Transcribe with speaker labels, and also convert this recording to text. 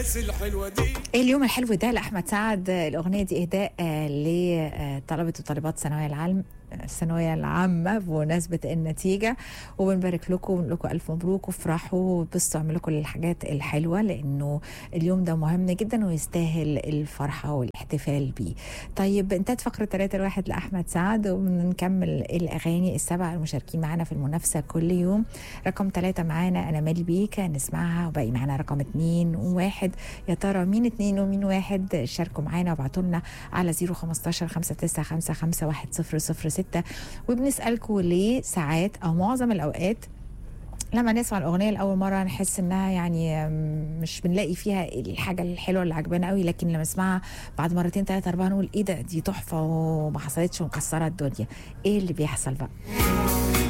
Speaker 1: الناس الحلوة دي
Speaker 2: ايه اليوم الحلو ده لاحمد سعد الاغنيه دي اهداء آه، لطلبه وطالبات الثانويه العام الثانويه العامه بمناسبه النتيجه وبنبارك لكم ونقول لكم الف مبروك وافرحوا وبصوا اعملوا كل الحاجات الحلوه لانه اليوم ده مهم جدا ويستاهل الفرحه والاحتفال بيه. طيب انتهت فقره 3 الواحد لاحمد سعد ونكمل الاغاني السبع المشاركين معانا في المنافسه كل يوم رقم ثلاثة معانا انا مالي بيك نسمعها وباقي معانا رقم اثنين وواحد يا ترى مين اثنين ومين واحد شاركوا معانا وابعتوا لنا على 015 5955 100 وبنسالكم ليه ساعات او معظم الاوقات لما نسمع الاغنيه لاول مره نحس انها يعني مش بنلاقي فيها الحاجه الحلوه اللي عجبانا قوي لكن لما نسمعها بعد مرتين ثلاثه اربعه نقول ايه ده دي تحفه وما حصلتش ومكسره الدنيا ايه اللي بيحصل بقى